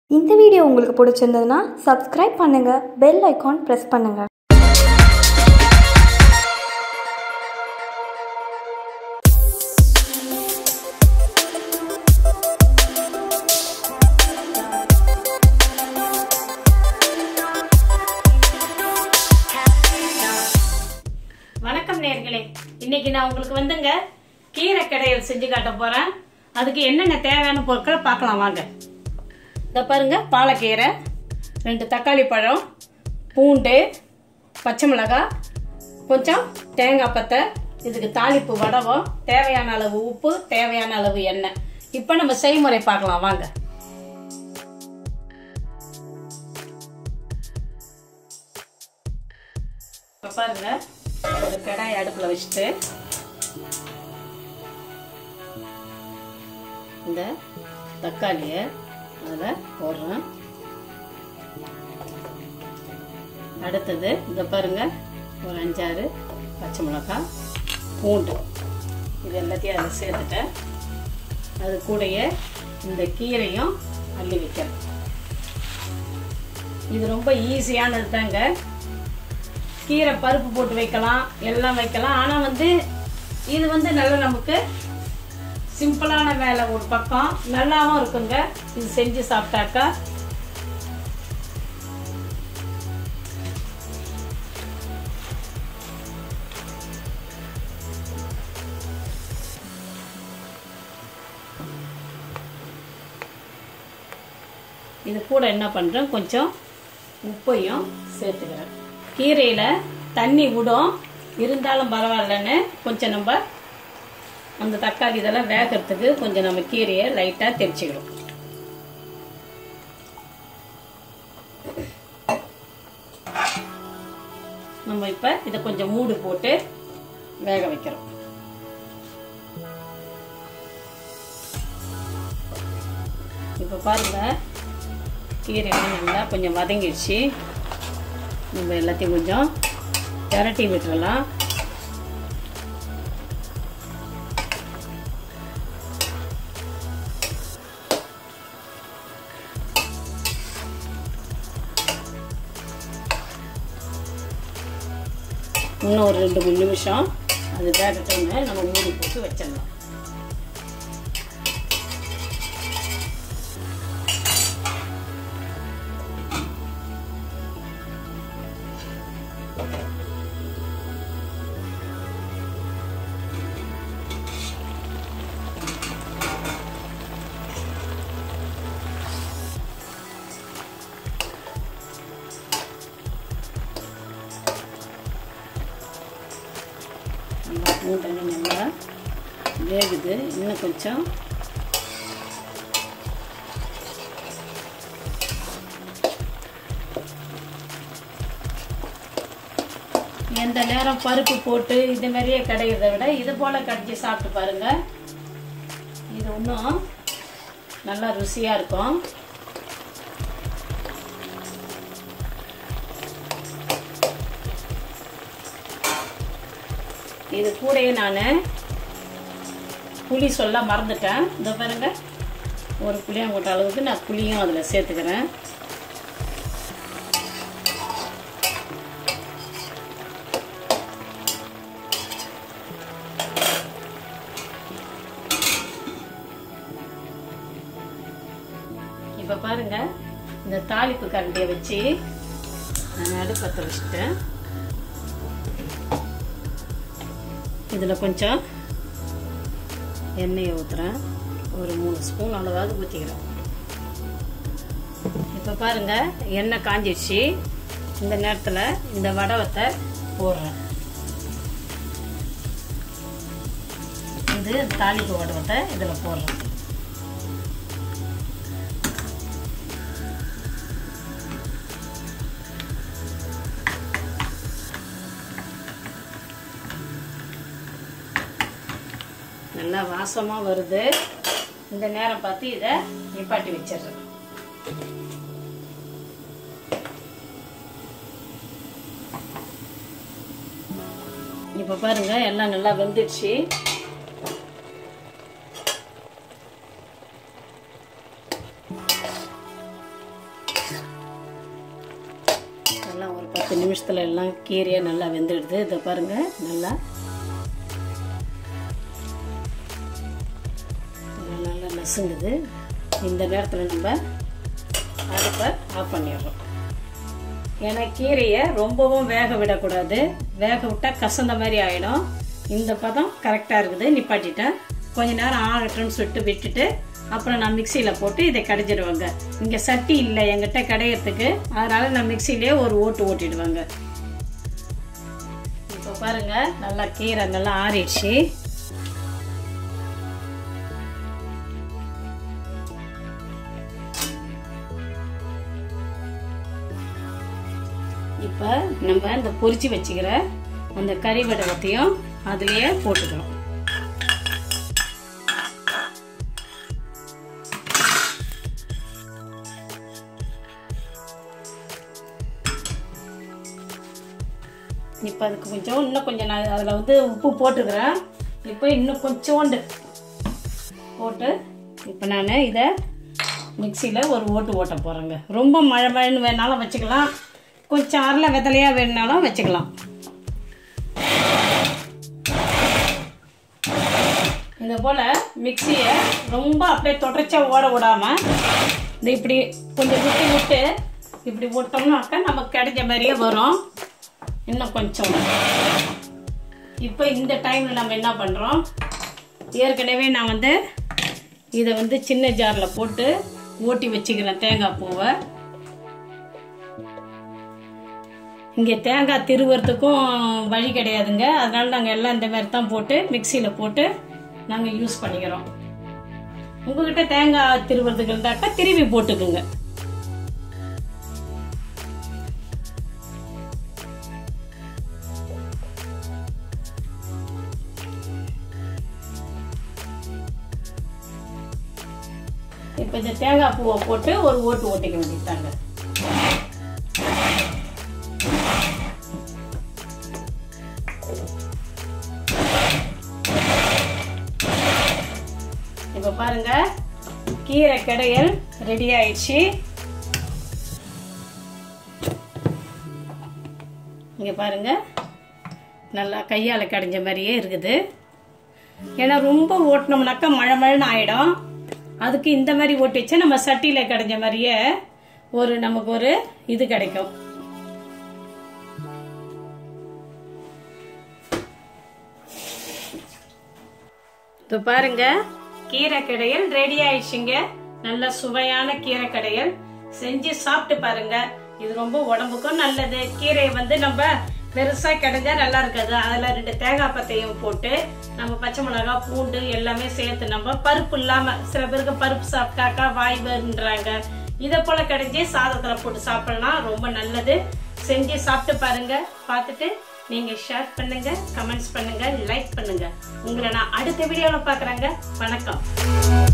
இந்த வீடியோ உங்களுக்கு பிடிச்சிருந்ததுன்னா சப்ஸ்கிரைப் பண்ணுங்க பெல் ஐகான் ப்ரெஸ் பண்ணுங்க வணக்கம் நேர்களே இன்னைக்கு நான் உங்களுக்கு வந்துங்க கீரை கடையல் செஞ்சு காட்ட போறேன் அதுக்கு என்னென்ன தேவையான பொருட்களை பார்க்கலாம் வாங்க இதை பாருங்க பாலக்கீரை ரெண்டு தக்காளி பழம் பூண்டு பச்சை மிளகாய் கொஞ்சம் தேங்காய் பத்தை இதுக்கு தாளிப்பு வடகம் தேவையான அளவு உப்பு தேவையான அளவு எண்ணெய் இப்போ நம்ம செய்முறை பார்க்கலாம் வாங்க இப்போ பாருங்க ஒரு கடாய் அடுப்பில் வச்சுட்டு இந்த தக்காளியை அதில் போடுறேன் அடுத்தது இதை பாருங்க ஒரு அஞ்சாறு பச்சை மிளகாய் பூண்டு இது எல்லாத்தையும் அதில் சேர்த்துட்டேன் அது கூடயே இந்த கீரையும் அள்ளி வைக்கிறேன் இது ரொம்ப ஈஸியானது தாங்க கீரை பருப்பு போட்டு வைக்கலாம் எல்லாம் வைக்கலாம் ஆனால் வந்து இது வந்து நல்லா நமக்கு சிம்பிளான வேலை ஒரு பக்கம் நல்லாவும் இருக்குங்க இது செஞ்சு சாப்பிட்டாக்கா இது கூட என்ன பண்ணுறேன் கொஞ்சம் உப்பையும் சேர்த்துக்கிறேன் கீரையில் தண்ணி விடும் இருந்தாலும் பரவாயில்லன்னு கொஞ்சம் நம்ம அந்த தக்காளி இதெல்லாம் வேகிறதுக்கு கொஞ்சம் நம்ம கீரையை லைட்டாக தெரிச்சுக்கிறோம் நம்ம இப்போ இதை கொஞ்சம் மூடு போட்டு வேக வைக்கிறோம் இப்போ பாருங்க கீரைலாம் நல்லா கொஞ்சம் வதங்கிடுச்சு நம்ம எல்லாத்தையும் கொஞ்சம் திரட்டி விட்டுறலாம் இன்னும் ஒரு ரெண்டு மூணு நிமிஷம் அது வேகட்டோன்னு நம்ம மூடி போட்டு வச்சிடலாம் நல்லா பூண்டெல்லாம் நல்லா வேகுது இன்னும் கொஞ்சம் எந்த நேரம் பருப்பு போட்டு இந்த மாதிரியே கிடைக்கிறத விட இது போல கடிச்சு சாப்பிட்டு பாருங்க இது இன்னும் நல்லா ருசியா இருக்கும் இது கூடயே நான் புளி சொல்ல மறந்துட்டேன் இந்த பாருங்க ஒரு புளியாங்கொட்டை அளவுக்கு நான் புளியும் அதில் சேர்த்துக்கிறேன் இப்போ பாருங்க இந்த தாளிப்பு கரண்டியை வச்சு நான் அடுப்பத்தை வச்சுட்டேன் இதில் கொஞ்சம் எண்ணெயை ஊற்றுறேன் ஒரு மூணு ஸ்பூன் அளவாவது ஊற்றிக்கிறேன் இப்போ பாருங்க எண்ணெய் காஞ்சிடுச்சு இந்த நேரத்தில் இந்த வடவத்தை போடுறேன் இது தாளிப்பு வடவத்தை இதில் போடுறேன் நல்லா வாசமாக வருது இந்த நேரம் பார்த்து இதை நிப்பாட்டி வச்சிடுறேன் இப்போ பாருங்க எல்லாம் நல்லா வெந்துடுச்சு நல்லா ஒரு பத்து நிமிஷத்தில் எல்லாம் கீரையை நல்லா வெந்துடுது இதை பாருங்கள் நல்லா நல்லா நசுங்குது இந்த நேரத்தில் நம்ம அடுப்பை ஆஃப் பண்ணிடுறோம் ஏன்னா கீரையை ரொம்பவும் வேக விடக்கூடாது வேக விட்டால் கசந்த மாதிரி ஆகிடும் இந்த பதம் கரெக்டாக இருக்குது நிப்பாட்டிட்டேன் கொஞ்ச நேரம் ஆகட்டும்னு சொல்லிட்டு விட்டுட்டு அப்புறம் நான் மிக்சியில் போட்டு இதை கடைஞ்சிடுவாங்க இங்கே சட்டி இல்லை எங்கிட்ட கடையிறதுக்கு அதனால் நான் மிக்சியிலே ஒரு ஓட்டு ஓட்டிடுவாங்க இப்போ பாருங்க நல்லா கீரை நல்லா ஆறிடுச்சு இப்போ நம்ம இந்த பொரிச்சு வச்சுக்கிற அந்த கறி வடகத்தையும் அதுலேயே போட்டுக்கிறோம் இப்போ அதுக்கு கொஞ்சம் இன்னும் கொஞ்சம் நான் அதில் வந்து உப்பு போட்டுக்கிறேன் இப்போ இன்னும் கொஞ்சோண்டு போட்டு இப்போ நான் இதை மிக்சியில் ஒரு ஓட்டு ஓட்ட போகிறேங்க ரொம்ப மழை மழைன்னு வேணாலும் வச்சுக்கலாம் கொஞ்சம் அரைல வெத்தலையாக வேணுனாலும் வச்சுக்கலாம் இந்த போல் மிக்சியை ரொம்ப அப்படியே தொடர்ச்சியா ஓட விடாமல் இந்த இப்படி கொஞ்சம் விட்டு விட்டு இப்படி விட்டோம்னாக்கா நமக்கு கிடைச்ச மாதிரியே வரும் இன்னும் கொஞ்சம் இப்போ இந்த டைமில் நம்ம என்ன பண்ணுறோம் ஏற்கனவே நான் வந்து இதை வந்து சின்ன ஜாரில் போட்டு ஓட்டி வச்சுக்கிறேன் தேங்காய் பூவை இங்கே தேங்காய் திருவுறதுக்கும் வழி கிடையாதுங்க அதனால நாங்கள் எல்லாம் இந்த மாதிரி தான் போட்டு மிக்சியில் போட்டு நாங்கள் யூஸ் பண்ணிக்கிறோம் உங்ககிட்ட தேங்காய் திருவுறதுக்கு இருந்தாக்கா திருவி போட்டுக்குங்க இப்போ இந்த தேங்காய் பூவை போட்டு ஒரு ஓட்டு ஓட்டிக்க வேண்டியதாங்க இப்போ பாருங்க கீரை கடையல் ரெடி ஆயிடுச்சு இங்க பாருங்க நல்லா கையால் கடைஞ்ச மாதிரியே இருக்குது ஏன்னா ரொம்ப ஓட்டினோம்னாக்கா மழை மழைன்னு ஆயிடும் அதுக்கு இந்த மாதிரி ஓட்டி வச்சா நம்ம சட்டியில் கடைஞ்ச மாதிரியே ஒரு நமக்கு ஒரு இது கிடைக்கும் இப்போ பாருங்க கீரை கடையல் ரெடி ஆயிடுச்சுங்க நல்ல சுவையான கீரை கடையல் செஞ்சு சாப்பிட்டு பாருங்க இது ரொம்ப உடம்புக்கும் நல்லது கீரையை வந்து நம்ம பெருசா கிடைஞ்சா நல்லா இருக்காது அதுல ரெண்டு தேங்காய் பத்தையும் போட்டு நம்ம பச்சை மிளகாய் பூண்டு எல்லாமே சேர்த்து நம்ம பருப்பு இல்லாம சில பேருக்கு பருப்பு சாப்பிட்டாக்கா வாய்வுன்றாங்க இதை போல கிடைஞ்சி சாதத்துல போட்டு சாப்பிடலாம் ரொம்ப நல்லது செஞ்சு சாப்பிட்டு பாருங்க பார்த்துட்டு நீங்க ஷேர் பண்ணுங்க கமெண்ட்ஸ் பண்ணுங்க லைக் பண்ணுங்க உங்களை நான் அடுத்த வீடியோல பாக்குறேங்க வணக்கம்